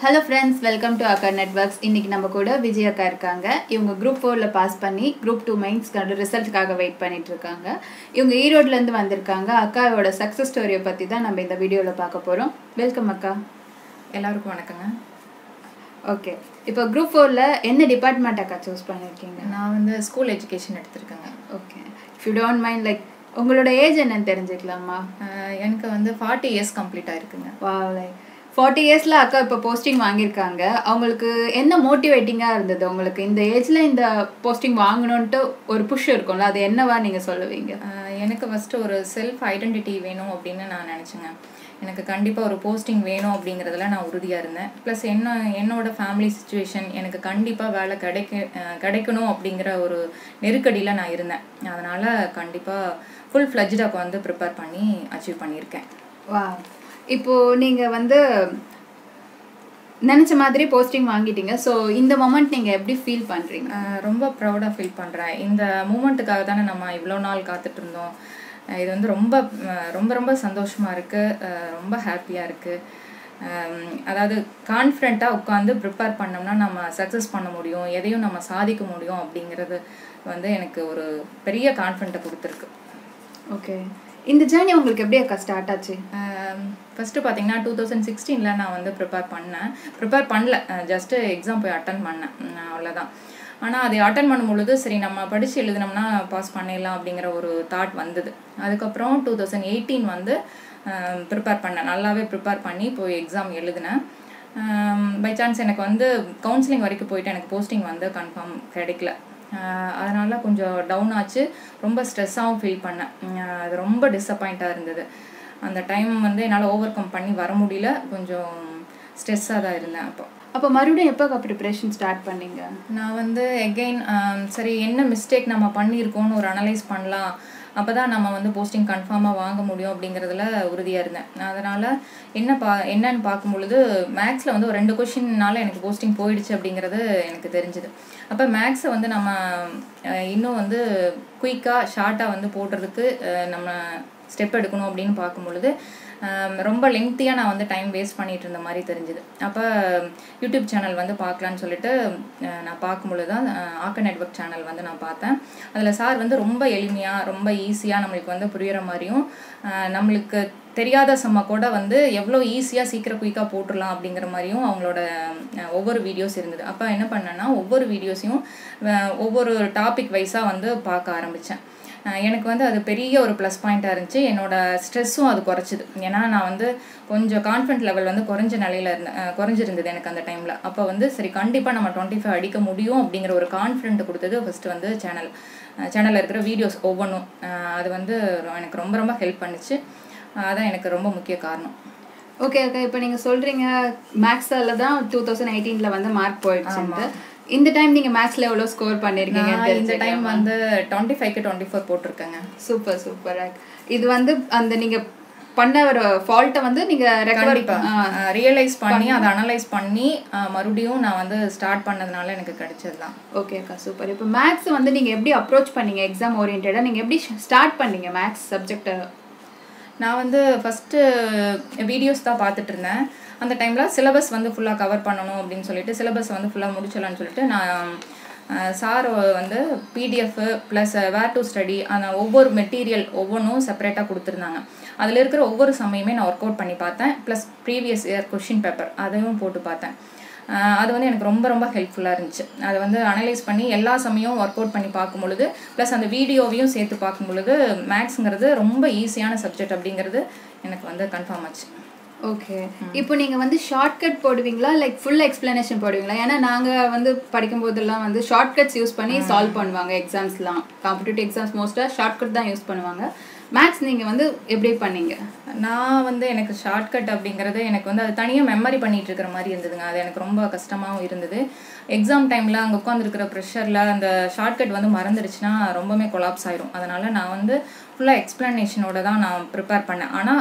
Hello friends welcome to Akka networks இன்னைக்கு நம்ம கூட விஜய் அக்கா இருக்காங்க இவங்க குரூப் ஃபோரில் பாஸ் பண்ணி குரூப் டூ மெயின்ஸ்க்கான ரிசல்ட்டுக்காக வெயிட் பண்ணிட்டு இருக்காங்க இவங்க ஈரோட்லேருந்து வந்திருக்காங்க அக்காவோட சக்ஸஸ் ஸ்டோரியை பற்றி தான் நம்ம இந்த வீடியோவில் பார்க்க போகிறோம் வெல்கம் அக்கா எல்லாருக்கும் வணக்கங்க ஓகே இப்போ குரூப் ஃபோரில் என்ன டிபார்ட்மெண்ட் அக்கா சூஸ் பண்ணியிருக்கீங்க நான் வந்து ஸ்கூல் எஜுகேஷன் எடுத்திருக்கேங்க okay if you don't mind like உங்களோட ஏஜ் என்னன்னு தெரிஞ்சுக்கலாமா அஹ் எனக்கு வந்து ஃபார்ட்டி இயர்ஸ் கம்ப்ளீட் ஆயிருக்குங்க வா லைக் ஃபார்ட்டி இயர்ஸில் அக்கா இப்போ போஸ்டிங் வாங்கியிருக்காங்க அவங்களுக்கு என்ன மோட்டிவேட்டிங்காக இருந்தது உங்களுக்கு இந்த ஏஜில் இந்த போஸ்டிங் வாங்கணுன்ட்டு ஒரு புஷ் இருக்கும்ல அது என்னவா நீங்கள் சொல்லுவீங்க அஹ் எனக்கு ஃபஸ்ட்டு ஒரு செல்ஃப் ஐடென்டிட்டி வேணும் அப்படின்னு நான் நினச்சேங்க எனக்கு கண்டிப்பாக ஒரு போஸ்டிங் வேணும் அப்படிங்கிறதுல நான் உறுதியாக இருந்தேன் ப்ளஸ் என்ன என்னோட ஃபேமிலி சுச்சுவேஷன் எனக்கு கண்டிப்பாக வேலை கிடைக்க அஹ் கிடைக்கணும் அப்படிங்கிற ஒரு நெருக்கடியில் நான் இருந்தேன் அதனால் கண்டிப்பாக ஃபுல் ஃப்ளஜ்டாக வந்து ப்ரிப்பேர் பண்ணி அச்சீவ் பண்ணியிருக்கேன் வா இப்போ நீங்கள் வந்து நினச்ச மாதிரி போஸ்டிங் வாங்கிட்டீங்க ஸோ இந்த மொமெண்ட் நீங்கள் எப்படி ஃபீல் பண்ணுறீங்க ஆஹ் ரொம்ப ப்ரௌடாக ஃபீல் பண்ணுறேன் இந்த மூமெண்ட்டுக்காக தானே நம்ம இவ்வளோ நாள் காத்துட்டு இருந்தோம் ஆஹ் இது வந்து ரொம்ப ஆஹ் ரொம்ப ரொம்ப சந்தோஷமாக இருக்குது ரொம்ப ஹாப்பியாக இருக்குது அதாவது கான்ஃபிடெண்ட்டாக உட்காந்து ப்ரிப்பேர் பண்ணோம்னா நம்ம சக்ஸஸ் பண்ண முடியும் எதையும் நம்ம சாதிக்க முடியும் அப்படிங்கிறது வந்து எனக்கு ஒரு பெரிய கான்ஃபிடென்ட்டை கொடுத்துருக்கு ஓகே இந்த ஜேர்னி உங்களுக்கு எப்படி அக்கா ஸ்டார்ட் ஆச்சு ஃபஸ்ட்டு பார்த்தீங்கன்னா டூ தௌசண்ட் சிக்ஸ்டீனில் நான் வந்து ப்ரிப்பேர் பண்ணேன் ப்ரிப்பேர் பண்ணல ஜஸ்ட்டு எக்ஸாம் போய் அட்டன் பண்ணேன் உம், அவ்வளோதான் ஆனால் அதை அட்டன் பண்ணும் பொழுது சரி நம்ம படித்து எழுதினோம்னா பாஸ் பண்ணிடலாம் அப்படிங்கிற ஒரு தாட் வந்தது அதுக்கப்புறம் டூ தௌசண்ட் எயிட்டீன் வந்து ப்ரிப்பேர் பண்ணேன் நல்லாவே ப்ரிப்பேர் பண்ணி போய் எக்ஸாம் எழுதினேன் பை சான்ஸ் எனக்கு வந்து கவுன்சிலிங் வரைக்கும் போயிட்டு எனக்கு போஸ்டிங் வந்து கன்ஃபார்ம் கிடைக்கல அதனால் கொஞ்சம் டவுன் ஆச்சு ரொம்ப ஸ்ட்ரெஸ்ஸாகவும் ஃபீல் பண்ணேன் ஆஹ் அது ரொம்ப டிசப்பாயிண்ட்டாக இருந்தது அந்த டைம் வந்து என்னால் ஓவர் கம் பண்ணி வர முடியல கொஞ்சம் ஸ்ட்ரெஸ்ஸாக தான் இருந்தேன் அப்போ அப்போ மறுபடியும் எப்போ ப்ரிப்பரேஷன் ஸ்டார்ட் பண்ணீங்க நான் வந்து எகெயின் சரி என்ன மிஸ்டேக் நம்ம பண்ணியிருக்கோம்னு ஒரு அனலைஸ் பண்ணலாம் அப்போ தான் நம்ம வந்து போஸ்டிங் கன்ஃபார்மாக வாங்க முடியும் அப்படிங்கிறதுல உறுதியாக இருந்தேன் அதனால் என்ன பா என்னன்னு பார்க்கும் பொழுது மேக்ஸில் வந்து ஒரு ரெண்டு கொஷின்னால எனக்கு போஸ்டிங் போயிடுச்சு அப்படிங்கிறது எனக்கு தெரிஞ்சுது அப்போ மேக்ஸை வந்து நம்ம அஹ், இன்னும் வந்து குயிக்காக ஷார்ட்டாக வந்து போடுறதுக்கு அஹ், நம்ம ஸ்டெப் எடுக்கணும் அப்படின்னு பார்க்கும் பொழுது ஆம், ரொம்ப லெங்க்த்தியாக நான் வந்து டைம் வேஸ்ட் பண்ணிட்டு இருந்த மாதிரி தெரிஞ்சுது அப்போ யூடியூப் சேனல் வந்து பார்க்கலான்னு சொல்லிட்டு அஹ், நான் பார்க்கும்பொழுது தான் அஹ், ஆக்க நெட்வொர்க் சேனல் வந்து நான் பார்த்தேன் அதில் சார் வந்து ரொம்ப எளிமையாக ரொம்ப ஈஸியாக நம்மளுக்கு வந்து புரியுற மாதிரியும் அஹ், நம்மளுக்கு தெரியாத சம்ம கூட வந்து எவ்வளோ ஈஸியாக சீக்கிரம் குயிக்காக போட்டுடலாம் அப்படிங்கிற மாதிரியும் அவங்களோட அஹ், ஒவ்வொரு வீடியோஸ் இருந்தது அப்போ என்ன பண்ணேன்னா ஒவ்வொரு வீடியோஸையும் ஒவ்வொரு டாபிக் வைஸாக வந்து பார்க்க ஆரம்பித்தேன் அஹ் எனக்கு வந்து அது பெரிய ஒரு ப்ளஸ் பாயிண்ட்டாக இருந்துச்சு என்னோட ஸ்ட்ரெஸ்ஸும் அது குறைச்சிது ஏன்னா நான் வந்து கொஞ்சம் கான்ஃபிடென்ட் லெவல் வந்து குறைஞ்ச நிலையில இருந்தேன் அஹ் குறைஞ்சிருந்தது எனக்கு அந்த டைமில் அப்போ வந்து சரி கண்டிப்பாக நம்ம டுவெண்ட்டி ஃபைவ் அடிக்க முடியும் அப்படிங்கிற ஒரு கான்ஃபிடென்ட் கொடுத்தது ஃபஸ்ட்டு வந்து சேனல் சேனலில் இருக்கிற வீடியோஸ் ஒவ்வொன்றும் அஹ் அது வந்து ரொ- எனக்கு ரொம்ப ரொம்ப ஹெல்ப் பண்ணுச்சு அஹ் அதான் எனக்கு ரொம்ப முக்கிய காரணம் ஓகே ஓகே இப்போ நீங்கள் சொல்கிறீங்க மேக்ஸில் தான் டூ தௌசண்ட் எயிட்டீனில் வந்து மார்க் போயிடுச்சுன்ட்டு இந்த டைம் நீங்கள் மேக்ஸில் எவ்வளோ ஸ்கோர் பண்ணியிருக்கீங்க நான் இந்த டைம் வந்து டுவெண்ட்டி ஃபைவ்க்கு டுவெண்ட்டி ஃபோர் போட்டிருக்கேங்க சூப்பர் சூப்பர் இது வந்து அந்த நீங்கள் பண்ண ஒரு ஃபால்ட்டை வந்து நீங்கள் ரெக்கவர் கண்டிப்பா ரியலைஸ் பண்ணி அதை அனலைஸ் பண்ணி அஹ், மறுபடியும் நான் வந்து ஸ்டார்ட் பண்ணதுனால எனக்கு கிடைச்சது தான் ஓகே அக்கா சூப்பர் இப்போ மேக்ஸ் வந்து நீங்கள் எப்படி அப்ரோச் பண்ணீங்க எக்ஸாம் ஓரியன்டாக நீங்கள் எப்படி ஸ்டார்ட் பண்ணீங்க மேக்ஸ் சப்ஜெக்டை நான் வந்து ஃபஸ்ட்டு வீடியோஸ் தான் பார்த்துட்டு இருந்தேன் அந்த டைமில் சிலபஸ் வந்து ஃபுல்லாக கவர் பண்ணணும் அப்படின்னு சொல்லிட்டு சிலபஸ் வந்து ஃபுல்லாக முடிச்சிடலான்னு சொல்லிட்டு நான் சார் வந்து PDF plus where to study அந்த ஒவ்வொரு மெட்டீரியல் ஒவ்வொன்றும் செப்பரேட்டாக கொடுத்துருந்தாங்க அதில் இருக்கிற ஒவ்வொரு சமயமே நான் ஒர்க் அவுட் பண்ணி பார்த்தேன் plus previous year question paper அதையும் போட்டு பார்த்தேன் ஆஹ் அது வந்து எனக்கு ரொம்ப ரொம்ப ஹெல்ப்ஃபுல்லாக இருந்துச்சு அதை வந்து அனலைஸ் பண்ணி எல்லா சமயம் ஒர்க் அவுட் பண்ணி பார்க்கும் பொழுது ப்ளஸ் அந்த வீடியோவையும் சேர்த்து பார்க்கும் பொழுது மேக்ஸுங்கிறது ரொம்ப ஈஸியான சப்ஜெக்ட் அப்படிங்கிறது எனக்கு வந்து கன்ஃபார்ம் ஆச்சு ஓகே இப்போ நீங்கள் வந்து ஷார்ட்கட் போடுவீங்களா லைக் ஃபுல் எக்ஸ்ப்ளனேஷன் போடுவீங்களா ஏன்னா நாங்கள் வந்து படிக்கும் போதெல்லாம் வந்து ஷார்ட்கட்ஸ் யூஸ் பண்ணி சால்வ் பண்ணுவாங்க எக்ஸாம்ஸ்லாம் காம்படிட்டிவ் எக்ஸாம்ஸ் மோஸ்ட்டாக ஷார்ட்கட் தான் யூஸ் பண்ணுவாங்க மேக்ஸ் நீங்கள் வந்து எப்படி பண்ணீங்க நான் வந்து எனக்கு ஷார்ட்கட் அப்படிங்கிறது எனக்கு வந்து அது தனியாக மெமரி பண்ணிட்டு இருக்கிற மாதிரி இருந்ததுங்க அது எனக்கு ரொம்ப கஷ்டமாகவும் இருந்தது எக்ஸாம் டைமில் அங்கே உட்காந்துருக்கிற ப்ரெஷரில் அந்த ஷார்ட்கட் வந்து மறந்துடுச்சுன்னா ரொம்பவே கொலாப்ஸ் ஆயிரும் அதனால் நான் வந்து ஃபுல்லாக எக்ஸ்ப்ளனேஷனோட தான் நான் ப்ரிப்பேர் பண்ணேன் ஆனால்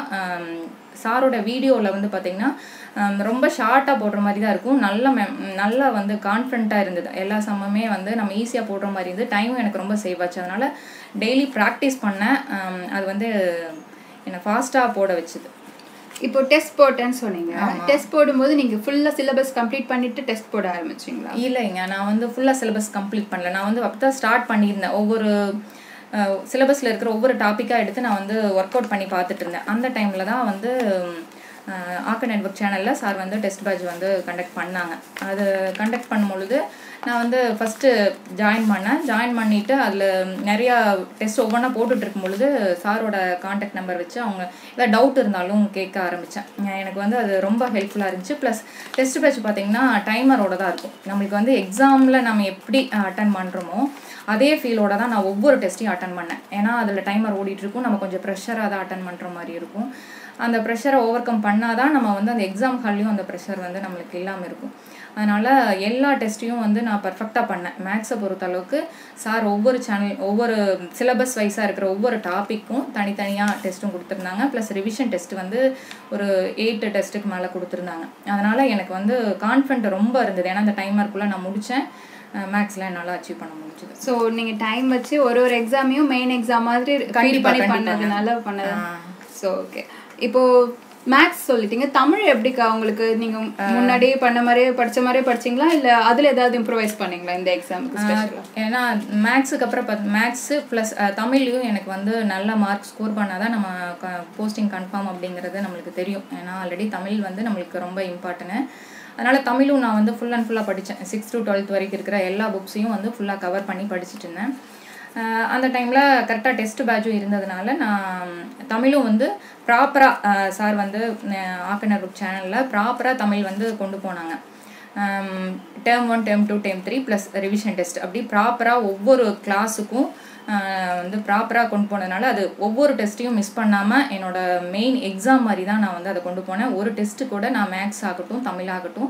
சாரோட வீடியோவில் வந்து பார்த்திங்கன்னா ஹம், ரொம்ப ஷார்ட்டாக போடுற மாதிரி தான் இருக்கும் நல்ல மெம் நல்லா வந்து கான்ஃபிடண்ட்டாக இருந்தது எல்லா சமமே வந்து நம்ம ஈஸியாக போடுற மாதிரி இருந்து டைமும் எனக்கு ரொம்ப சேவ் ஆச்சு அதனால் டெய்லி ப்ராக்டிஸ் பண்ணேன் ஹம், அது வந்து என்னை ஃபாஸ்ட்டாக போட வச்சுது இப்போ டெஸ்ட் போட்டேன்னு சொன்னீங்க டெஸ்ட் போடும்போது நீங்க ஃபுல்லா சிலபஸ் கம்ப்ளீட் பண்ணிட்டு டெஸ்ட் போட ஆரம்பிச்சீங்களா இல்லைங்க நான் வந்து ஃபுல்லாக சிலபஸ் கம்ப்ளீட் பண்ணல நான் வந்து அப்போ தான் ஸ்டார்ட் பண்ணியிருந்தேன் ஒவ்வொரு சிலபஸில் இருக்கிற ஒவ்வொரு டாப்பிக்காக எடுத்து நான் வந்து ஒர்க் அவுட் பண்ணி பார்த்துட்டு இருந்தேன் அந்த டைமில் தான் வந்து ஆக்க நெட்ஒர்க் சேனலில் சார் வந்து டெஸ்ட் பேட்ச் வந்து கண்டக்ட் பண்ணாங்க அது கண்டக்ட் பண்ணும்பொழுது நான் வந்து ஃபஸ்ட்டு ஜாயின் பண்ணேன் ஜாயின் பண்ணிவிட்டு அதில் நிறையா டெஸ்ட் ஒவ்வொன்றா போட்டுட்டு இருக்கும் பொழுது சாரோட காண்டாக்ட் நம்பர் வச்சு அவங்க ஏதாவது டவுட் இருந்தாலும் கேட்க ஆரம்பித்தேன் எனக்கு வந்து அது ரொம்ப ஹெல்ப்ஃபுல்லாக இருந்துச்சு ப்ளஸ் டெஸ்ட் பேட்ச் பார்த்தீங்கன்னா டைமரோட தான் இருக்கும் நம்மளுக்கு வந்து எக்ஸாமில் நம்ம எப்படி அட்டன் பண்ணுறோமோ அதே ஃபீலோட தான் நான் ஒவ்வொரு டெஸ்ட்டையும் அட்டன் பண்ணேன் ஏன்னா அதில் டைமர் ஓடிட்டு இருக்கும் நம்ம கொஞ்சம் ப்ரெஷராக தான் அட்டன் பண்ணுற மாதிரி இருக்கும் அந்த ப்ரெஷரை ஓவர் கம் பண்ணால் தான் நம்ம வந்து அந்த எக்ஸாம் ஹால்லையும் அந்த ப்ரெஷர் வந்து நம்மளுக்கு இல்லாமல் இருக்கும் அதனால் எல்லா டெஸ்ட்டையும் வந்து நான் பர்ஃபெக்டாக பண்ணேன் மேக்ஸை பொறுத்தளவுக்கு சார் ஒவ்வொரு சேனல் ஒவ்வொரு சிலபஸ் வைஸாக இருக்கிற ஒவ்வொரு டாப்பிக்கும் தனித்தனியாக டெஸ்ட்டும் கொடுத்துருந்தாங்க ப்ளஸ் ரிவிஷன் டெஸ்ட் வந்து ஒரு எயிட் டெஸ்ட்டுக்கு மேலே கொடுத்துருந்தாங்க அதனால் எனக்கு வந்து கான்ஃபிடென்ட் ரொம்ப இருந்தது ஏன்னா அந்த டைமருக்குள்ளே நான் முடித்தேன் மேக்ஸில் என்னால் அச்சீவ் பண்ண முடிஞ்சது ஸோ நீங்க டைம் வச்சு ஒரு ஒரு எக்ஸாமையும் மெயின் எக்ஸாம் மாதிரி ஃபீல் கண்டிப்பா, பண்ணி கண்டிப்பாங்க. பண்ணதுனால பண்ணது ஸோ ஓகே இப்போ மேக்ஸ் சொல்லிட்டீங்க தமிழ் எப்படிக்கா உங்களுக்கு நீங்க முன்னாடியே பண்ண மாதிரியே படிச்ச மாதிரியே படிச்சீங்களா இல்ல அதுல ஏதாவது இம்ப்ரூவைஸ் பண்ணீங்களா இந்த எக்ஸாமுக்கு ஸ்பெஷலா ஏன்னா மேக்ஸுக்கு அப்புறம் பார்த்து மேக்ஸு ப்ளஸ் தமிழ்லையும் எனக்கு வந்து நல்ல மார்க் ஸ்கோர் பண்ணால் தான் நம்ம போஸ்டிங் கன்ஃபார்ம் அப்படிங்கிறது நம்மளுக்கு தெரியும் ஏன்னா ஆல்ரெடி தமிழ் வந்து நம்மளுக்கு ரொம்ப இம்பார்ட்டன்ட் அதனால் தமிழும் நான் வந்து ஃபுல் அண்ட் ஃபுல்லாக படித்தேன் சிக்ஸ் டு டுவெல்த் வரைக்கும் இருக்கிற எல்லா புக்ஸையும் வந்து ஃபுல்லாக கவர் பண்ணி படிச்சுட்டு இருந்தேன் அஹ் அந்த டைமில் கரெக்டாக டெஸ்ட் பேட்சும் இருந்ததுனால நான் தமிழும் வந்து ப்ராப்பராக சார் வந்து அஹ் ஆக்கனர் புக் சேனலில் ப்ராப்பராக தமிழ் வந்து கொண்டு போனாங்க term one term two term three plus revision test அப்படி ப்ராப்பராக ஒவ்வொரு கிளாஸுக்கும் வந்து ப்ராப்பராக கொண்டு போனதுனால அது ஒவ்வொரு டெஸ்ட்டையும் மிஸ் பண்ணாமல் என்னோட மெயின் எக்ஸாம் மாதிரி தான் நான் வந்து அதை கொண்டு போனேன் ஒரு டெஸ்ட்டு கூட நான் மேக்ஸ் ஆகட்டும் தமிழ் ஆகட்டும்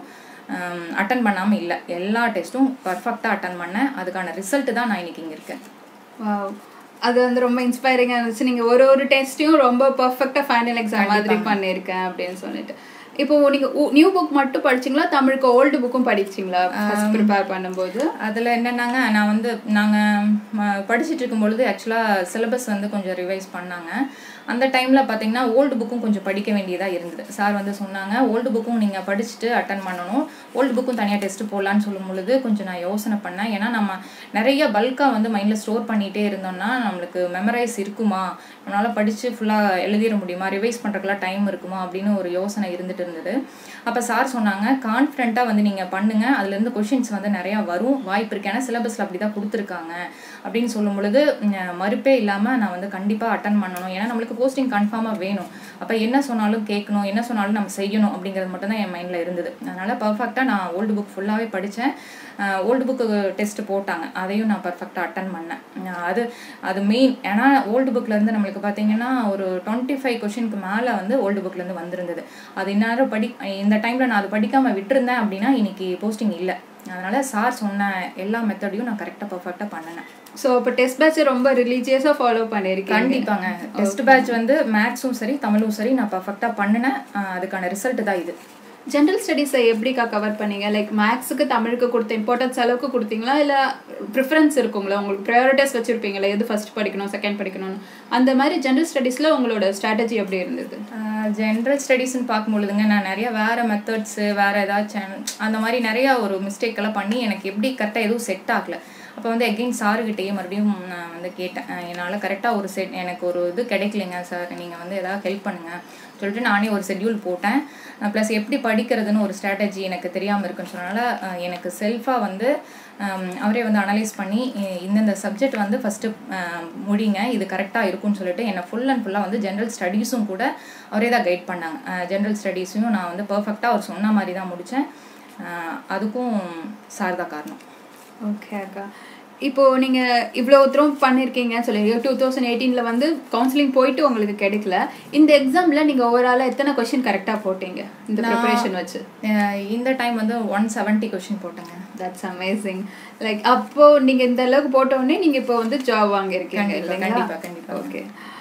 அட்டன் பண்ணாமல் இல்லை எல்லா டெஸ்ட்டும் பர்ஃபெக்டாக அட்டன் பண்ணேன் அதுக்கான ரிசல்ட் தான் நான் இன்னைக்கு இங்கே இருக்கேன் Wow. அது வந்து ரொம்ப இன்ஸ்பைரிங்கா இருந்துச்சு நீங்க ஒரு ஒரு டெஸ்ட்டையும் ரொம்ப பர்ஃபெக்டா ஃபைனல் எக்ஸாம் மாதிரி பண்ணியிருக்கேன் அப்படின்னு சொல்லிட்டு இப்போ நீங்க நியூ புக் மட்டும் படிச்சீங்களா தமிழுக்கு ஓல்டு புக்கும் படிச்சீங்களா ஃபர்ஸ்ட் ப்ரிப்பேர் பண்ணும்போது அதில் என்னென்னாங்க நான் வந்து நாங்கள் படிச்சுட்டு இருக்கும் பொழுது ஆக்சுவலாக சிலபஸ் வந்து கொஞ்சம் ரிவைஸ் பண்ணாங்க அந்த டைமில் பார்த்தீங்கன்னா ஓல்டு புக்கும் கொஞ்சம் படிக்க வேண்டியதாக இருந்தது சார் வந்து சொன்னாங்க ஓல்டு புக்கும் நீங்கள் படிச்சுட்டு அட்டன் பண்ணணும் ஓல்டு புக்கும் தனியாக டெஸ்ட்டு போடலான்னு சொல்லும் பொழுது கொஞ்சம் நான் யோசனை பண்ணேன் ஏன்னா நம்ம நிறைய பல்காக வந்து மைண்டில் ஸ்டோர் பண்ணிகிட்டே இருந்தோம்னா நம்மளுக்கு மெமரைஸ் இருக்குமா நம்மளால் படித்து ஃபுல்லாக எழுதிட முடியுமா ரிவைஸ் பண்ணுறதுக்குலாம் டைம் இருக்குமா அப்படின்னு ஒரு யோசனை இருந்துட்டு இருந்தது அப்போ சார் சொன்னாங்க கான்ஃபிடென்ட்டாக வந்து நீங்கள் பண்ணுங்கள் அதுலேருந்து கொஷின்ஸ் வந்து நிறையா வரும் வாய்ப்பு இருக்கு ஏன்னா சிலபஸில் அப்படி தான் கொடுத்துருக்காங்க அப்படின்னு சொல்லும் பொழுது உம், மறுப்பே இல்லாமல் நான் வந்து கண்டிப்பாக அட்டன் பண்ணணும் ஏன்னா நம்மளுக்கு போஸ்டிங் கன்ஃபார்மாக வேணும் அப்போ என்ன சொன்னாலும் கேட்கணும் என்ன சொன்னாலும் நம்ம செய்யணும் அப்படிங்கிறது மட்டும் தான் என் மைண்டில் இருந்தது அதனால் பர்ஃபெக்டாக நான் ஓல்டு புக் ஃபுல்லாகவே படித்தேன் ஓல்டு புக்கு டெஸ்ட் போட்டாங்க அதையும் நான் பர்ஃபெக்டாக அட்டன் பண்ணேன் அஹ் அது அது மெயின் ஏன்னா ஓல்டு புக்லேருந்து நம்மளுக்கு பார்த்தீங்கன்னா ஒரு டுவெண்ட்டி ஃபைவ் கொஷினுக்கு மேலே வந்து ஓல்டு புக்லேருந்து வந்திருந்தது அது இந்நேரம் படி இந்த டைமில் நான் அது படிக்காமல் விட்டுருந்தேன் அப்படின்னா இன்னைக்கு போஸ்டிங் இல்லை அதனால சார் சொன்ன எல்லா மெத்தடையும் நான் கரெக்டாக பர்ஃபெக்டாக பண்ணினேன் ஸோ இப்போ டெஸ்ட் பேட்ச் ரொம்ப ரிலீஜியஸா ஃபாலோ பண்ணியிருக்கீங்க கண்டிப்பாங்க டெஸ்ட் பேட்ச் வந்து மேக்ஸும் சரி தமிழும் சரி நான் பர்ஃபெக்டாக பண்ணினேன் அஹ் அதுக்கான ரிசல்ட் தான் இது ஜென்ரல் ஸ்டடீஸை எப்படிக்கா கவர் பண்ணீங்க லைக் மேக்ஸுக்கு தமிழுக்கு கொடுத்த இம்பார்ட்டன்ஸ் அளவுக்கு கொடுத்தீங்களா இல்லை ப்ரிஃபரன்ஸ் இருக்குங்களா உங்களுக்கு ப்ரையாரிட்டிஸ் வச்சுருப்பீங்களா எது ஃபர்ஸ்ட் படிக்கணும் செகண்ட் படிக்கணும்னு அந்த மாதிரி ஜென்ரல் ஸ்டடீஸில் உங்களோட ஸ்ட்ராட்டஜி எப்படி இருந்தது ஜென்ரல் ஸ்டடீஸ்னு பார்க்கும்பொழுதுங்க நான் நிறைய வேறு மெத்தட்ஸு வேறு ஏதாச்சும் அந்த மாதிரி நிறையா ஒரு மிஸ்டேக் எல்லாம் பண்ணி எனக்கு எப்படி கரெக்டாக எதுவும் செட் ஆகல அப்போ வந்து எகெயின் சாருக்கிட்டேயே மறுபடியும் நான் வந்து கேட்டேன் அஹ் என்னால் கரெக்டாக ஒரு செட் எனக்கு ஒரு இது கிடைக்கலைங்க சார் நீங்கள் வந்து ஏதாவது ஹெல்ப் பண்ணுங்கள் சொல்லிட்டு நானே ஒரு ஷெட்யூல் போட்டேன் ப்ளஸ் எப்படி படிக்கிறதுன்னு ஒரு ஸ்ட்ராட்டஜி எனக்கு தெரியாமல் இருக்குன்னு சொன்னனால அஹ் எனக்கு செல்ஃபாக வந்து ஹம், அவரே வந்து அனலைஸ் பண்ணி இ- இந்தந்த சப்ஜெக்ட் வந்து ஃபஸ்ட்டு முடிங்க இது கரெக்டாக இருக்கும்னு சொல்லிட்டு என்னை ஃபுல் அண்ட் ஃபுல்லாக வந்து ஜென்ரல் ஸ்டடீஸும் கூட அவரே தான் கைட் பண்ணாங்க ஜென்ரல் ஸ்டடீஸையும் நான் வந்து பர்ஃபெக்டாக அவர் சொன்ன மாதிரி தான் முடித்தேன் அதுக்கும் சார் தான் காரணம் ஓகே அக்கா இப்போ நீங்க இவ்வளோ தூரம் பண்ணியிருக்கீங்கன்னு சொல்லி டூ தௌசண்ட் எயிட்டீனில் வந்து கவுன்சிலிங் போயிட்டு உங்களுக்கு கிடைக்கல இந்த எக்ஸாம்ல நீங்க ஓவராலாக எத்தனை கொஸ்டின் கரெக்டாக போட்டீங்க இந்த ப்ரிப்பரேஷன் வச்சு அஹ் இந்த டைம் வந்து ஒன் செவன்ட்டி கொஷின் போட்டேங்க தட்ஸ் அமேசிங் லைக் அப்போ நீங்க இந்த அளவுக்கு போட்ட உடனே நீங்க இப்போ வந்து ஜாப் வாங்கியிருக்கீங்க கண்டிப்பா, இல்லைங்களா கண்டிப்பா, கண்டிப்பா. ஓகே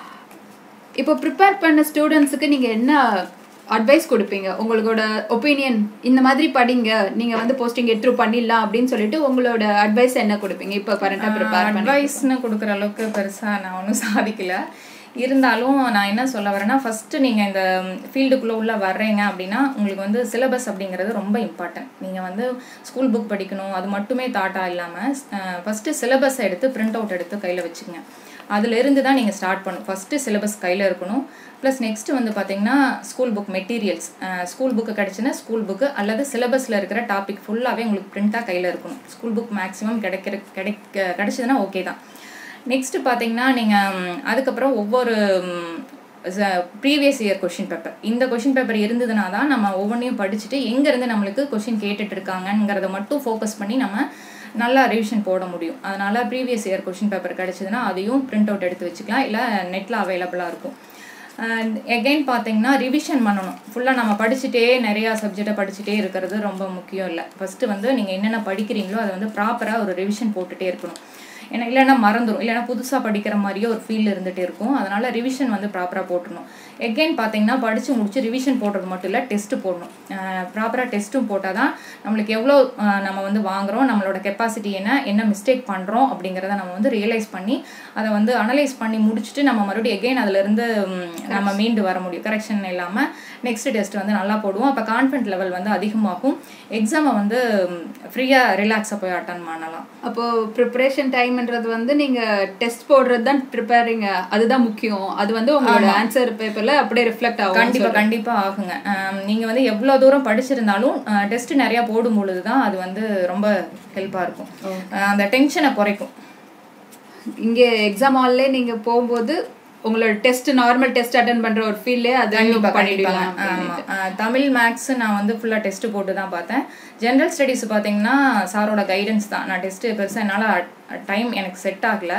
இப்போ ப்ரிப்பேர் பண்ண ஸ்டூடெண்ட்ஸுக்கு நீங்க என்ன அட்வைஸ் கொடுப்பீங்க உங்களோட ஒப்பீனியன் இந்த மாதிரி படிங்க நீங்க வந்து போஸ்டிங் எட்ரு பண்ணிடலாம் அப்படின்னு சொல்லிட்டு உங்களோட அட்வைஸ் என்ன கொடுப்பீங்க இப்போ கரண்டா ப்ரிப்பேர் பண்ணி அட்வைஸ்னு கொடுக்குற அளவுக்கு பெருசாக நான் ஒன்றும் சாதிக்கல இருந்தாலும் நான் என்ன சொல்ல வரேன்னா ஃபஸ்ட்டு நீங்கள் இந்த ஃபீல்டுக்குள்ளே உள்ள வர்றீங்க அப்படின்னா உங்களுக்கு வந்து சிலபஸ் அப்படிங்கிறது ரொம்ப இம்பார்ட்டன்ட் நீங்கள் வந்து ஸ்கூல் புக் படிக்கணும் அது மட்டுமே தாட்டாக இல்லாமல் ஃபஸ்ட்டு சிலபஸை எடுத்து பிரிண்ட் அவுட் எடுத்து கையில் வச்சுக்கோங்க அதுல இருந்து தான் நீங்கள் ஸ்டார்ட் பண்ணணும் ஃபஸ்ட்டு சிலபஸ் கையில் இருக்கணும் ப்ளஸ் நெக்ஸ்ட்டு வந்து பார்த்தீங்கன்னா school book materials school book கிடச்சுன்னா ஸ்கூல் புக்கு அல்லது சிலபஸில் இருக்கிற டாபிக் ஃபுல்லாகவே உங்களுக்கு பிரிண்ட்டாக கையில் இருக்கணும் ஸ்கூல் புக் மேக்ஸிமம் கிடைக்கிற கிடைக்க கிடச்சதுன்னா ஓகே தான் நெக்ஸ்ட்டு பார்த்தீங்கன்னா நீங்கள் அதுக்கப்புறம் ஒவ்வொரு ப்ரீவியஸ் இயர் கொஷின் பேப்பர் இந்த கொஷின் பேப்பர் இருந்ததுனா தான் நம்ம ஒவ்வொன்றையும் படிச்சுட்டு எங்கேருந்து நம்மளுக்கு கொஷின் கேட்டுட்டு இருக்காங்கங்கிறத மட்டும் ஃபோக்கஸ் பண்ணி நம்ம நல்லா ரிவிஷன் போட முடியும் அதனால் ப்ரீவியஸ் இயர் கொஷின் பேப்பர் கிடச்சிதுன்னா அதையும் பிரிண்ட் அவுட் எடுத்து வச்சுக்கலாம் இல்லை நெட்டில் அவைலபிளாக இருக்கும் எகைன் பார்த்தீங்கன்னா ரிவிஷன் பண்ணணும் ஃபுல்லாக நம்ம படிச்சுட்டே நிறையா சப்ஜெக்டை படிச்சுட்டே இருக்கிறது ரொம்ப முக்கியம் இல்லை ஃபஸ்ட்டு வந்து நீங்கள் என்னென்ன படிக்கிறீங்களோ அதை வந்து ப்ராப்பராக ஒரு ரிவிஷன் போட்டுகிட்டே இருக்கணும் ஏன்னா இல்லைன்னா மறந்துடும் இல்லைன்னா புதுசாக படிக்கிற மாதிரியே ஒரு ஃபீல் இருந்துகிட்டே இருக்கும் அதனால் ரிவிஷன் வந்து ப்ராப்பராக போட்டுடணும் எகைன் பார்த்தீங்கன்னா படித்து முடிச்சு ரிவிஷன் போடுறது மட்டும் இல்லை டெஸ்ட்டு போடணும் ப்ராப்பராக டெஸ்ட்டும் போட்டால் தான் நம்மளுக்கு எவ்வளோ நம்ம வந்து வாங்குகிறோம் நம்மளோட கெப்பாசிட்டி என்ன என்ன மிஸ்டேக் பண்ணுறோம் அப்படிங்கிறத நம்ம வந்து ரியலைஸ் பண்ணி அதை வந்து அனலைஸ் பண்ணி முடிச்சுட்டு நம்ம மறுபடியும் எகைன் அதுலேருந்து நம்ம மீண்டு வர முடியும் கரெக்ஷன் இல்லாமல் நெக்ஸ்ட் டெஸ்ட் வந்து நல்லா போடுவோம் அப்போ கான்ஃபிடன்ட் லெவல் வந்து அதிகமாகும் எக்ஸாமை வந்து ஃப்ரீயாக ரிலாக்ஸாக போய் அட்டன் பண்ணலாம் அப்போ ப்ரிப்பரேஷன் டைம்ன்றது வந்து நீங்க டெஸ்ட் போடுறது தான் ப்ரிப்பேரிங் அதுதான் முக்கியம் அது வந்து உங்களோட ஆன்சர் பேப்பர்ல அப்படியே ரிஃப்ளெக்ட் ஆகும் கண்டிப்பா கண்டிப்பா ஆகுங்க நீங்க வந்து எவ்வளவு தூரம் படிச்சிருந்தாலும் டெஸ்ட் நிறைய போடும் பொழுது தான் அது வந்து ரொம்ப ஹெல்ப்பா இருக்கும் அந்த டென்ஷனை குறைக்கும் இங்க எக்ஸாம் ஹால்லே நீங்க போகும்போது உங்களோட டெஸ்ட் நார்மல் டெஸ்ட் அட்டன் பண்ற ஒரு ஃபீல்லே அது பண்ணிடலாம் ஆமா தமிழ் மேக்ஸ் நான் வந்து ஃபுல்லா டெஸ்ட் போட்டு தான் பார்த்தேன் ஜென்ரல் ஸ்டடீஸ் பார்த்தீங்கன்னா சாரோட கைடன்ஸ் தான் நான் டெஸ்ட் பெருசாக என்னால் டைம் எனக்கு செட் ஆகல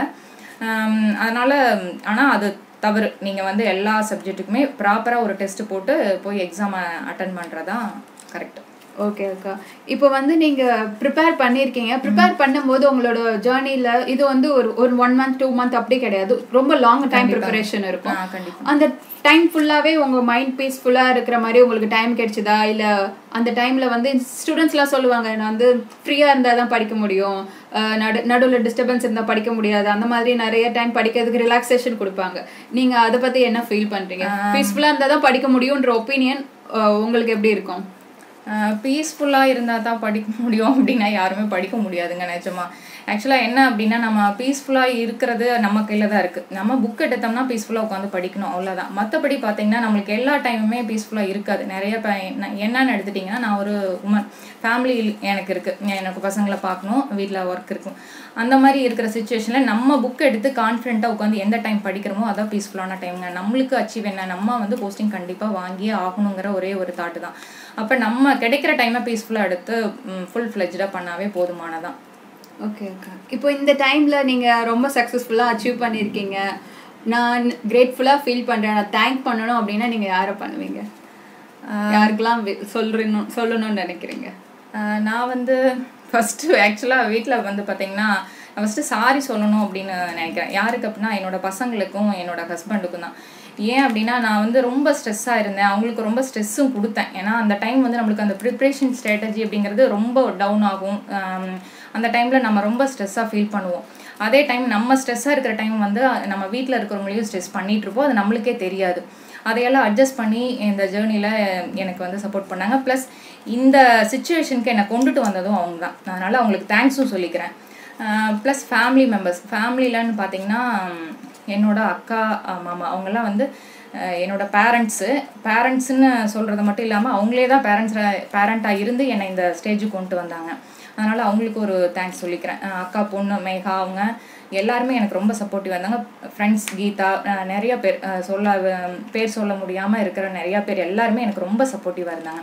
அதனால ஆனால் அது தவறு நீங்கள் வந்து எல்லா சப்ஜெக்ட்டுக்குமே ப்ராப்பராக ஒரு டெஸ்ட் போட்டு போய் எக்ஸாமை அட்டன் பண்ணுறதான் கரெக்ட் ஓகே அக்கா இப்போ வந்து நீங்க ப்ரிப்பேர் பண்ணியிருக்கீங்க ப்ரிப்பேர் பண்ணும்போது உங்களோட ஜேர்னில இது வந்து ஒரு ஒரு ஒன் மந்த் டூ மந்த் அப்படி கிடையாது ரொம்ப லாங் டைம் ப்ரிப்பரேஷன் இருக்கும் அந்த டைம் ஃபுல்லாவே உங்க மைண்ட் பீஸ்ஃபுல்லா இருக்கிற மாதிரி உங்களுக்கு டைம் கிடைச்சதா இல்ல அந்த டைம்ல வந்து ஸ்டூடெண்ட்ஸ்லாம் சொல்லுவாங்க நான் வந்து ஃப்ரீயா இருந்தா தான் படிக்க முடியும் நடு நடுவில் டிஸ்டர்பன்ஸ் இருந்தால் படிக்க முடியாது அந்த மாதிரி நிறைய டைம் படிக்கிறதுக்கு ரிலாக்ஸேஷன் கொடுப்பாங்க நீங்க அதை பத்தி என்ன ஃபீல் பண்றீங்க பீஸ்ஃபுல்லா இருந்தா தான் படிக்க முடியும்ன்ற ஒப்பீனியன் உங்களுக்கு எப்படி இருக்கும் பீஸ்ஃபுல்லாக இருந்தால் தான் படிக்க முடியும் அப்படின்னா யாருமே படிக்க முடியாதுங்க நிஜமா ஆக்சுவலாக என்ன அப்படின்னா நம்ம பீஸ்ஃபுல்லாக இருக்கிறது நம்ம கையில் தான் இருக்குது நம்ம புக் எடுத்தோம்னா பீஸ்ஃபுல்லாக உட்காந்து படிக்கணும் அவ்வளோதான் மற்றபடி பார்த்தீங்கன்னா நம்மளுக்கு எல்லா டைமுமே பீஸ்ஃபுல்லாக இருக்காது நிறைய ப என்னன்னு எடுத்துட்டிங்கன்னா நான் ஒரு உமன் ஃபேமிலி எனக்கு இருக்குது எனக்கு பசங்களை பார்க்கணும் வீட்டில் ஒர்க் இருக்கும் அந்த மாதிரி இருக்கிற சுச்சுவேஷனில் நம்ம புக் எடுத்து கான்ஃபிடென்ட்டாக உட்காந்து எந்த டைம் படிக்கிறோமோ அதான் பீஸ்ஃபுல்லான டைம்ங்க நம்மளுக்கு அச்சீவ் என்ன நம்ம வந்து போஸ்டிங் கண்டிப்பாக வாங்கியே ஆகணுங்கிற ஒரே ஒரு தாட்டு தான் அப்போ நம்ம கிடைக்கிற டைமை பீஸ்ஃபுல்லாக எடுத்து ஃபுல் ஃப்ளெஜ்டாக பண்ணாவே போதுமானதான் ஓகே ஓகே இப்போ இந்த டைம்ல நீங்க ரொம்ப சக்ஸஸ்ஃபுல்லா அச்சீவ் பண்ணியிருக்கீங்க நான் கிரேட்ஃபுல்லா ஃபீல் பண்றேன் நான் தேங்க் பண்ணணும் அப்படின்னா நீங்க யாரை பண்ணுவீங்க யாருக்கெல்லாம் சொல்றணும் சொல்லணும்னு நினைக்கிறீங்க நான் வந்து ஃபஸ்ட்டு ஆக்சுவலாக வீட்டில் வந்து பார்த்தீங்கன்னா ஃபஸ்ட்டு சாரி சொல்லணும் அப்படின்னு நினைக்கிறேன் யாருக்கு அப்படின்னா என்னோட பசங்களுக்கும் என்னோட ஹஸ்பண்டுக்கும் தான் ஏன் அப்படின்னா நான் வந்து ரொம்ப ஸ்ட்ரெஸ்ஸாக இருந்தேன் அவங்களுக்கு ரொம்ப ஸ்ட்ரெஸ்ஸும் கொடுத்தேன் ஏன்னா அந்த டைம் வந்து நம்மளுக்கு அந்த ப்ரிப்ரேஷன் ஸ்ட்ராட்டஜி அப்படிங்கிறது ரொம்ப டவுன் ஆகும் அந்த டைமில் நம்ம ரொம்ப ஸ்ட்ரெஸ்ஸாக ஃபீல் பண்ணுவோம் அதே டைம் நம்ம ஸ்ட்ரெஸ்ஸாக இருக்கிற டைம் வந்து நம்ம வீட்டில் இருக்கிறவங்களையும் ஸ்ட்ரெஸ் பண்ணிகிட்டு இருப்போம் அது நம்மளுக்கே தெரியாது அதையெல்லாம் அட்ஜஸ்ட் பண்ணி இந்த ஜேர்னியில் எனக்கு வந்து சப்போர்ட் பண்ணாங்க ப்ளஸ் இந்த சுச்சுவேஷனுக்கு என்னை கொண்டுட்டு வந்ததும் அவங்க தான் அதனால் அவங்களுக்கு தேங்க்ஸும் சொல்லிக்கிறேன் ப்ளஸ் ஃபேமிலி மெம்பர்ஸ் ஃபேமிலிலன்னு பார்த்தீங்கன்னா என்னோட அக்கா மாமா அவங்கெல்லாம் வந்து என்னோட பேரண்ட்ஸு பேரண்ட்ஸுன்னு சொல்கிறது மட்டும் இல்லாமல் அவங்களே தான் பேரண்ட்ஸ் பேரண்ட்டாக இருந்து என்னை இந்த ஸ்டேஜுக்கு கொண்டு வந்தாங்க அதனால் அவங்களுக்கு ஒரு தேங்க்ஸ் சொல்லிக்கிறேன் அக்கா பொண்ணு மேகா அவங்க எல்லாருமே எனக்கு ரொம்ப சப்போர்ட்டிவாக இருந்தாங்க ஃப்ரெண்ட்ஸ் கீதா நிறைய பேர் சொல்ல பேர் சொல்ல முடியாமல் இருக்கிற நிறையா பேர் எல்லாருமே எனக்கு ரொம்ப சப்போர்ட்டிவாக இருந்தாங்க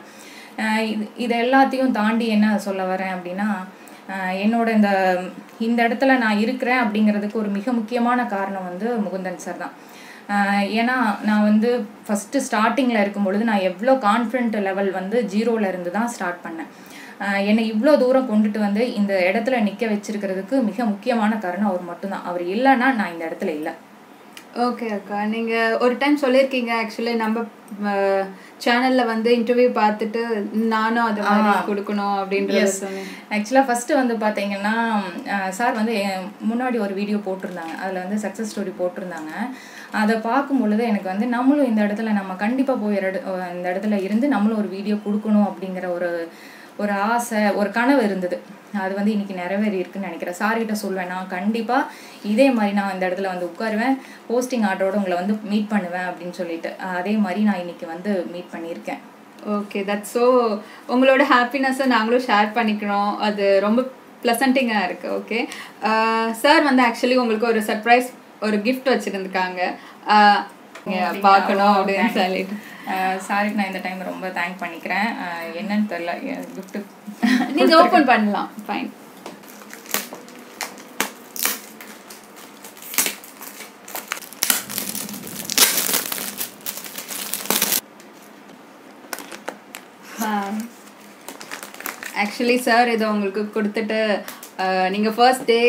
இது இது எல்லாத்தையும் தாண்டி என்ன சொல்ல வரேன் அப்படின்னா என்னோட இந்த இந்த இடத்துல நான் இருக்கிறேன் அப்படிங்கிறதுக்கு ஒரு மிக முக்கியமான காரணம் வந்து முகுந்தன் சார் தான் ஏன்னா நான் வந்து ஃபஸ்ட்டு ஸ்டார்டிங்கில் இருக்கும் பொழுது நான் எவ்வளோ கான்ஃபிடென்ட் லெவல் வந்து ஜீரோவில் இருந்து தான் ஸ்டார்ட் பண்ணேன் என்னை இவ்வளோ தூரம் கொண்டுட்டு வந்து இந்த இடத்துல நிற்க வச்சிருக்கிறதுக்கு மிக முக்கியமான காரணம் அவர் மட்டும்தான் அவர் இல்லைன்னா நான் இந்த இடத்துல இல்லை ஓகே அக்கா நீங்க ஒரு டைம் சொல்லியிருக்கீங்க ஆக்சுவலி நம்ம சேனல்ல வந்து இன்டர்வியூ பார்த்துட்டு நானும் அதை மாதிரி கொடுக்கணும் அப்படின்றத சொன்னேன் ஆக்சுவலாக ஃபஸ்ட்டு வந்து பார்த்தீங்கன்னா சார் வந்து என் முன்னாடி ஒரு வீடியோ போட்டிருந்தாங்க அதில் வந்து சக்ஸஸ் ஸ்டோரி போட்டிருந்தாங்க அதை பார்க்கும் பொழுது எனக்கு வந்து நம்மளும் இந்த இடத்துல நம்ம கண்டிப்பாக போய் ஒரு இட- இந்த இடத்துல இருந்து நம்மளும் ஒரு வீடியோ கொடுக்கணும் அப்படிங்கிற ஒரு ஒரு ஆசை ஒரு கனவு இருந்தது அது வந்து இன்னைக்கு நிறைவேறி இருக்குன்னு நினைக்கிறேன் சார்கிட்ட சொல்வேன் நான் கண்டிப்பாக இதே மாதிரி நான் இந்த இடத்துல வந்து உட்காருவேன் போஸ்டிங் ஆர்டரோட உங்களை வந்து மீட் பண்ணுவேன் அப்படின்னு சொல்லிட்டு அதே மாதிரி நான் இன்னைக்கு வந்து மீட் பண்ணியிருக்கேன் ஓகே தட் ஸோ உங்களோட ஹாப்பினஸ்ஸை நாங்களும் ஷேர் பண்ணிக்கிறோம் அது ரொம்ப ப்ளசண்டிங்காக இருக்குது ஓகே சார் வந்து ஆக்சுவலி உங்களுக்கு ஒரு சர்ப்ரைஸ் ஒரு கிஃப்ட் வச்சுருந்துருக்காங்க பார்க்கணும் அப்படின்னு சொல்லிட்டு சாரிக்கு நான் இந்த டைம் ரொம்ப தேங்க் பண்ணிக்கிறேன் அஹ் என்னன்னு தெரியல கிஃப்ட் நீங்கள் ஓப்பன் பண்ணலாம் ஃபைன் ஆக்சுவலி சார் இதை உங்களுக்கு கொடுத்துட்டு நீங்கள் ஃபர்ஸ்ட் டே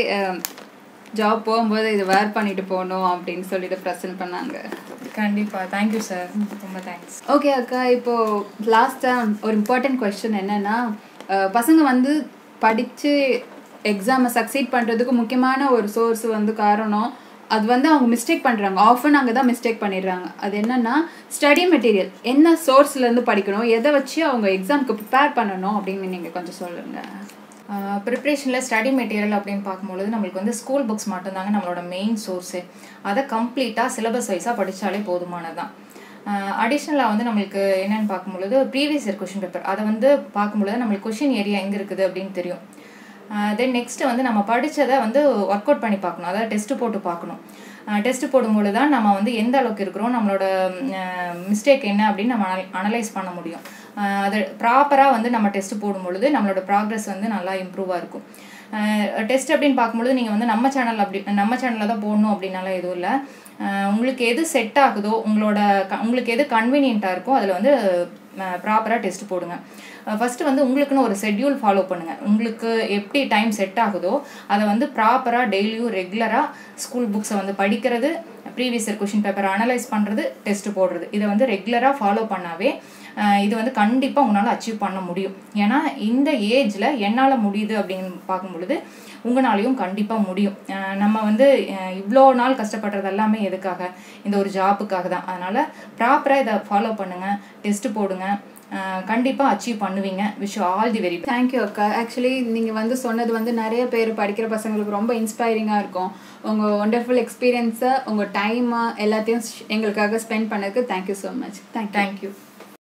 ஜாப் போகும்போது இதை வேர் பண்ணிட்டு போகணும் அப்படின்னு சொல்லிட்டு ப்ரெசென்ட் பண்ணாங்க கண்டிப்பாக தேங்க்யூ சார் ரொம்ப தேங்க்ஸ் ஓகே அக்கா இப்போ லாஸ்ட்டாக ஒரு இம்பார்ட்டன்ட் கொஸ்டின் என்னன்னா அஹ், பசங்க வந்து படித்து எக்ஸாமை சக்சீட் பண்ணுறதுக்கு முக்கியமான ஒரு சோர்ஸ் வந்து காரணம் அது வந்து அவங்க மிஸ்டேக் பண்ணுறாங்க ஆஃபன் அங்கே தான் மிஸ்டேக் பண்ணிடுறாங்க அது என்னன்னா ஸ்டடி மெட்டீரியல் என்ன சோர்ஸ்லேருந்து படிக்கணும் எதை வச்சு அவங்க எக்ஸாமுக்கு ப்ரிப்பேர் பண்ணணும் அப்படின்னு நீங்கள் கொஞ்சம் சொல்லுங்கள் ப்ரிப்ரேஷனில் ஸ்டடி மெட்டீரியல் அப்படின்னு பார்க்கும்பொழுது நம்மளுக்கு வந்து ஸ்கூல் புக்ஸ் மட்டும்தாங்க நம்மளோட மெயின் சோர்ஸு அதை கம்ப்ளீட்டாக சிலபஸ் வைஸாக படித்தாலே போதுமானதுதான் அடிஷ்னலாக வந்து நம்மளுக்கு என்னென்னு பார்க்கும்பொழுது ப்ரீவியஸ் இயர் கொஷின் பேப்பர் அதை வந்து பார்க்கும்பொழுது நம்மளுக்கு கொஷின் ஏரியா எங்கே இருக்குது அப்படின்னு தெரியும் தென் நெக்ஸ்ட்டு வந்து நம்ம படித்ததை வந்து ஒர்க் அவுட் பண்ணி பார்க்கணும் அதாவது டெஸ்ட்டு போட்டு பார்க்கணும் டெஸ்ட் போடும்பொழுது தான் நம்ம வந்து எந்த அளவுக்கு இருக்கிறோம் நம்மளோட மிஸ்டேக் என்ன அப்படின்னு நம்ம அனலைஸ் பண்ண முடியும் அஹ் அது ப்ராப்பராக வந்து நம்ம டெஸ்ட் போடும்பொழுது நம்மளோட ப்ராக்ரஸ் வந்து நல்லா இம்ப்ரூவாக இருக்கும் டெஸ்ட் அப்படின்னு பார்க்கும்பொழுது நீங்கள் வந்து நம்ம சேனல் அப்படி நம்ம சேனலில் தான் போடணும் அப்படின்னாலாம் எதுவும் இல்லை உங்களுக்கு எது செட் ஆகுதோ உங்களோட க- உங்களுக்கு எது கன்வீனியண்ட்டாக இருக்கோ அதில் வந்து ப்ராப்பராக டெஸ்ட் போடுங்க ஃபஸ்ட்டு வந்து உங்களுக்குன்னு ஒரு ஷெட்யூல் ஃபாலோ பண்ணுங்கள் உங்களுக்கு எப்படி டைம் செட் ஆகுதோ அதை வந்து ப்ராப்பராக டெய்லியும் ரெகுலராக ஸ்கூல் புக்ஸை வந்து படிக்கிறது previous year question paper analyse பண்ணுறது டெஸ்ட் போடுறது இதை வந்து ரெகுலராக ஃபாலோ பண்ணாவே அஹ் இது வந்து கண்டிப்பாக உங்களால் அச்சீவ் பண்ண முடியும் ஏன்னா இந்த ஏஜில் என்னால் முடியுது அப்படின்னு பார்க்கும் பொழுது உங்களாலையும் கண்டிப்பாக முடியும் அஹ் நம்ம வந்து அஹ் இவ்வளோ நாள் கஷ்டப்படுறது எல்லாமே எதுக்காக இந்த ஒரு ஜாப்புக்காக தான் அதனால் ப்ராப்பராக இதை ஃபாலோ பண்ணுங்கள் டெஸ்ட் போடுங்க கண்டிப்பாக அச்சீவ் பண்ணுவீங்க wish all the very thank you அக்கா ஆக்சுவலி நீங்கள் வந்து சொன்னது வந்து நிறைய பேர் படிக்கிற பசங்களுக்கு ரொம்ப இன்ஸ்பைரிங்காக இருக்கும் உங்கள் ஒண்டர்ஃபுல் எக்ஸ்பீரியன்ஸை உங்கள் டைமை எல்லாத்தையும் எங்களுக்காக ஸ்பெண்ட் பண்ணதுக்கு thank you so much thank thank you